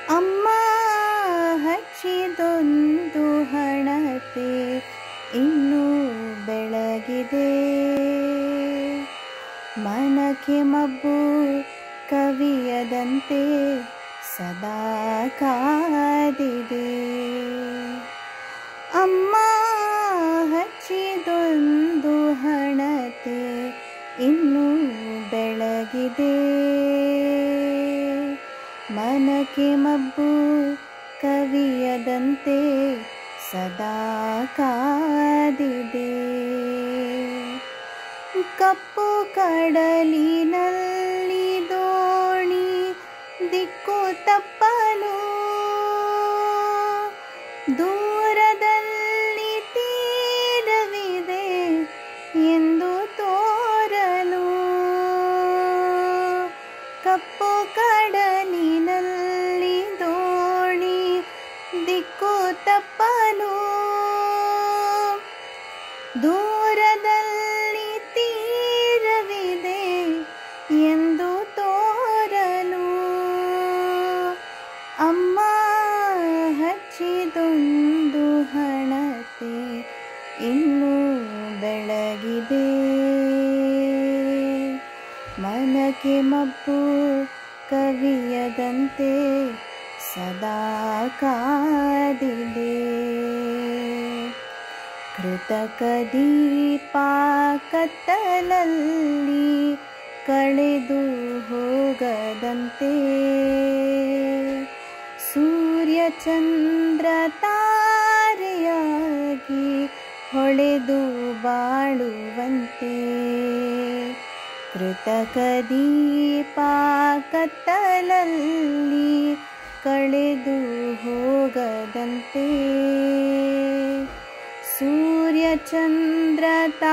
ಅಮ್ಮ ಹಚ್ಚಿದೊಂದು ಹಣತೆ ಇನ್ನೂ ಬೆಳಗಿದೆ ಮನಕ್ಕೆ ಮಬ್ಬು ಕವಿಯದಂತೆ ಸದಾ ಕಾದಿದೆ ಅಮ್ಮ ಹಚ್ಚಿದೊಂದು ಹಣತೆ ಇನ್ನೂ ಬೆಳಗಿದೆ ಮನಕ್ಕೆ ಮಬ್ಬು ಕವಿಯದಂತೆ ಸದಾ ಕಾದಿದೆ ಕಪ್ಪು ಕಡಲಿನಲ್ಲಿ ದೋಣಿ ದಿಕ್ಕು ತಪ್ಪಲು ದೂರದಲ್ಲಿ ತೀರವಿದೆ ಎಂದು ತೋರಲು ಕಪ್ಪು ಕಡಲಿನಲ್ಲಿ ದೋಣಿ ದಿಕ್ಕು ತಪ್ಪಲು ದೂರದಲ್ಲಿ ತೀರವಿದೆ ಎಂದು ತೋರಲು ಅಮ್ಮ ಹಚ್ಚಿದೊಂದು ಹಣತೆ ಇನ್ನೂ ಬೆಳಗಿದೆ ಮನಕ್ಕೆ ಮಬ್ಬು ಕವಿಯದಂತೆ ಸದಾ ಕಾದಿದೆ ಕೃತಕ ದೀಪ ಕತ್ತಲಲ್ಲಿ ಕಳೆದು ಹೋಗದಂತೆ ಸೂರ್ಯ ಚಂದ್ರ ತಾರೆಯಾಗಿ ಹೊಳೆದು ಬಾಳುವಂತೆ ಕೃತಕ ದೀಪ ಕತ್ತಲಲ್ಲಿ ಕಳೆದು ಹೋಗದಂತೆ ಸೂರ್ಯ ಚಂದ್ರ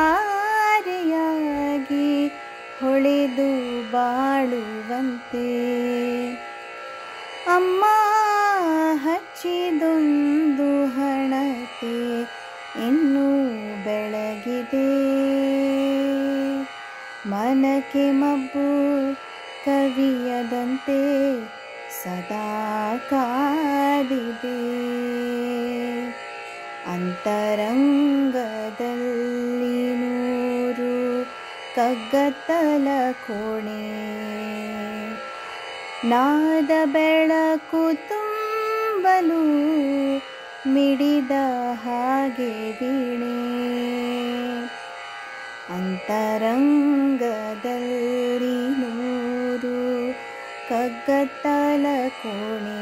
ತಾರೆಯಾಗಿ ಹೊಳೆದು ಬಾಳುವಂತೆ ಅಮ್ಮ ಹಚ್ಚಿದೊಂದು ಹಣತೆ ಇನ್ನೂ ಬೆಳಗಿದೆ ಮನಕ್ಕೆ ಮಬ್ಬು ಕವಿಯದಂತೆ ಸದಾ ಕಾದಿದೆ ಅಂತರಂಗದಲ್ಲಿ ನೂರು ಕಗ್ಗತ್ತಲ ಕೋಣೆ ನಾದ ಬೆಳಕು ತುಂಬಲು ಮಿಡಿದ ಹಾಗೆ ವೀಣೆ ಅಂತರಂಗದಲ್ಲಿ ನೂರು ಕಗ್ಗತ್ತಲ ಕೋಣೆ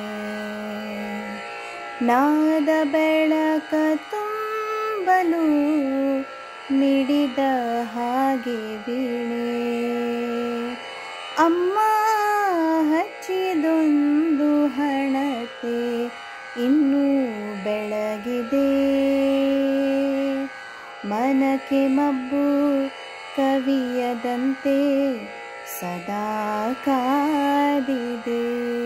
ನಾದ ಬೆಳಕ ತುಂಬಲು ಮಿಡಿದ ಹಾಗೆ ವೀಣೆ ಅಮ್ಮ ಹಚ್ಚಿದೊಂದು ಹಣತೆ ಇನ್ನೂ ಬೆಳಗಿದೆ ಮನಕ್ಕೆ ಮಬ್ಬು ಕವಿಯದಂತೆ ಸದಾ ಕಾದಿದೆ